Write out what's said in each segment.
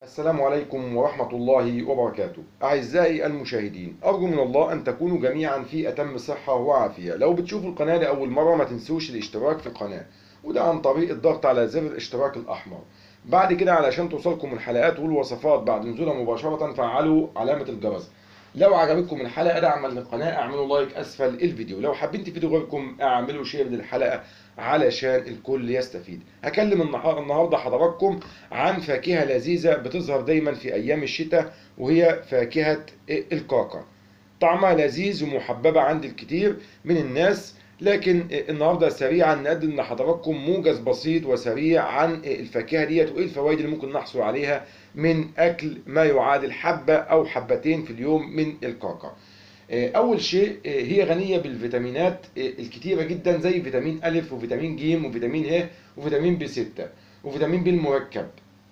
السلام عليكم ورحمة الله وبركاته أعزائي المشاهدين أرجو من الله أن تكونوا جميعا في أتم صحة وعافية لو بتشوفوا القناة لأول مرة ما تنسوش الاشتراك في القناة وده عن طريق الضغط على زر الاشتراك الأحمر بعد كده علشان توصلكم الحلقات والوصفات بعد نزولها مباشرة فعلوا علامة الجرس لو عجبتكم الحلقة دعما للقناة اعملوا لايك أسفل الفيديو لو حابين تفيدوا غيركم اعملوا شير للحلقة علشان الكل يستفيد هكلم النهار- النهاردة حضراتكم عن فاكهة لذيذة بتظهر دايما في أيام الشتاء وهي فاكهة الكاكا طعمها لذيذ ومحببة عند الكثير من الناس لكن النهارده سريعا نقدم لحضراتكم موجز بسيط وسريع عن الفاكهه ديت وايه الفوائد اللي ممكن نحصل عليها من اكل ما يعادل حبه او حبتين في اليوم من الكاكا. اول شيء هي غنيه بالفيتامينات الكتيره جدا زي فيتامين ا وفيتامين ج وفيتامين ه وفيتامين ب 6 وفيتامين ب المركب.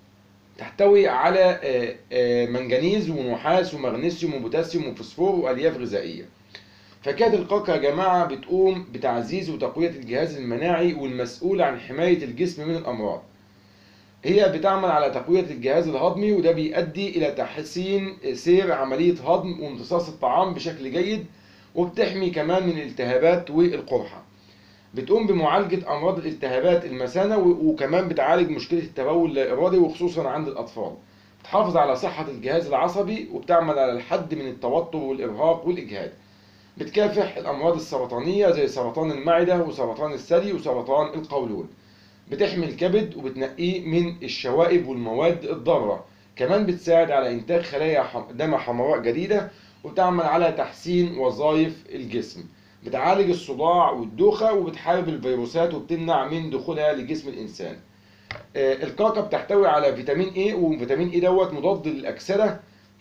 تحتوي على منجنيز ونحاس ومغنيسيوم وبوتاسيوم وفوسفور والياف غذائيه. فاكهة الكاكا يا جماعة بتقوم بتعزيز وتقوية الجهاز المناعي والمسؤول عن حماية الجسم من الأمراض. هي بتعمل على تقوية الجهاز الهضمي وده بيؤدي إلى تحسين سير عملية هضم وامتصاص الطعام بشكل جيد وبتحمي كمان من الالتهابات والقرحة. بتقوم بمعالجة أمراض الالتهابات المثانة وكمان بتعالج مشكلة التبول اللا إرادي وخصوصا عند الأطفال. بتحافظ على صحة الجهاز العصبي وبتعمل على الحد من التوتر والإرهاق والإجهاد. بتكافح الأمراض السرطانية زي سرطان المعدة وسرطان الثدي وسرطان القولون بتحمي الكبد وبتنقيه من الشوائب والمواد الضارة كمان بتساعد على إنتاج خلايا دم حمراء جديدة وبتعمل على تحسين وظائف الجسم بتعالج الصداع والدوخة وبتحارب الفيروسات وبتمنع من دخولها لجسم الإنسان الكاكا بتحتوي على فيتامين A وفيتامين A دوت مضاد للأكسدة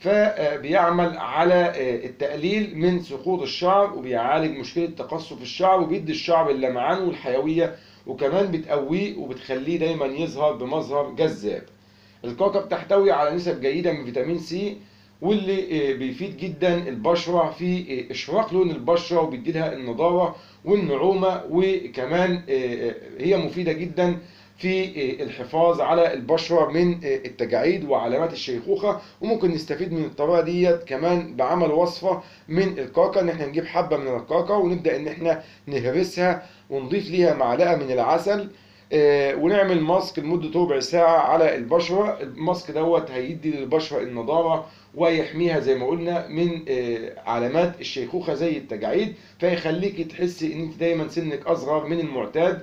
فبيعمل على التقليل من سقوط الشعر وبيعالج مشكلة تقصف الشعر وبيدي الشعر اللمعان والحيوية وكمان بتقويه وبتخليه دايما يظهر بمظهر جذاب. الكاكا بتحتوي على نسب جيدة من فيتامين سي واللي بيفيد جدا البشرة في إشراق لون البشرة وبيدي لها النضارة والنعومة وكمان هي مفيدة جدا في الحفاظ على البشرة من التجاعيد وعلامات الشيخوخة وممكن نستفيد من الطريقة ديت كمان بعمل وصفة من الكاكا ان احنا نجيب حبة من الكاكا ونبدأ ان احنا نهرسها ونضيف ليها معلقة من العسل ونعمل ماسك لمدة ربع ساعة على البشرة الماسك دوت هيدي للبشرة النضارة ويحميها زي ما قلنا من علامات الشيخوخة زي التجاعيد فيخليك تحسي ان انت دايما سنك اصغر من المعتاد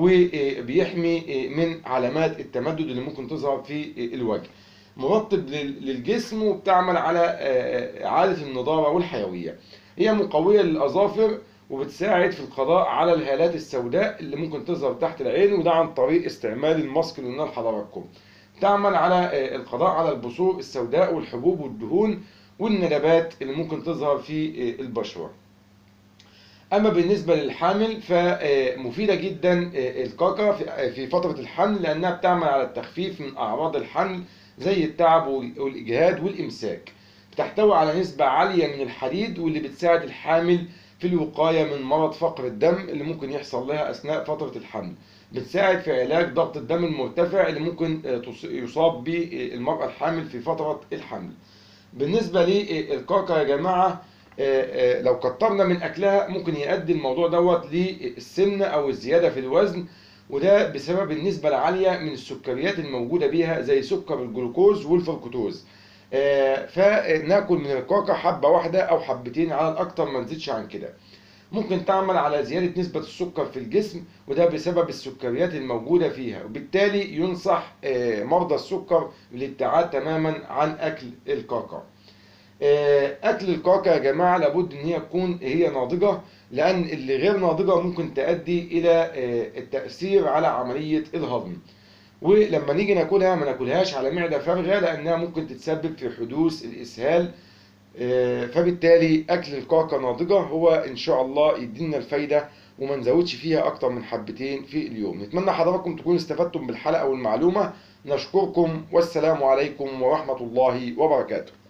وبيحمي من علامات التمدد اللي ممكن تظهر في الوجه مرطب للجسم وبتعمل على إعادة النضارة والحيوية هي مقوية للأظافر وبتساعد في القضاء على الهالات السوداء اللي ممكن تظهر تحت العين وده عن طريق استعمال الماسك اللي قلنا لحضراتكم تعمل على القضاء على البثور السوداء والحبوب والدهون والندبات اللي ممكن تظهر في البشره اما بالنسبه للحامل فمفيده جدا الكاكا في فتره الحمل لانها بتعمل على التخفيف من اعراض الحمل زي التعب والاجهاد والامساك بتحتوي على نسبه عاليه من الحديد واللي بتساعد الحامل في الوقايه من مرض فقر الدم اللي ممكن يحصل لها اثناء فتره الحمل بتساعد في علاج ضغط الدم المرتفع اللي ممكن يصاب به المراه الحامل في فتره الحمل بالنسبه للكاكا يا جماعه لو كترنا من اكلها ممكن يؤدي الموضوع دوت للسمنه او الزياده في الوزن وده بسبب النسبه العاليه من السكريات الموجوده بيها زي سكر الجلوكوز والفركتوز فناكل من الكاكا حبه واحده او حبتين على الاكثر ما نزيدش عن كده ممكن تعمل على زياده نسبه السكر في الجسم وده بسبب السكريات الموجوده فيها وبالتالي ينصح مرضى السكر بالابتعاد تماما عن اكل الكاكا اكل الكاكا يا جماعه لابد ان هي تكون هي ناضجه لان اللي غير ناضجه ممكن تؤدي الى التاثير على عمليه الهضم ولما نيجي ناكلها ما ناكلهاش على معده فارغه لانها ممكن تتسبب في حدوث الاسهال فبالتالي اكل الكاكا ناضجه هو ان شاء الله يدينا الفايده وما نزودش فيها اكتر من حبتين في اليوم نتمنى حضراتكم تكونوا استفدتم بالحلقه والمعلومه نشكركم والسلام عليكم ورحمه الله وبركاته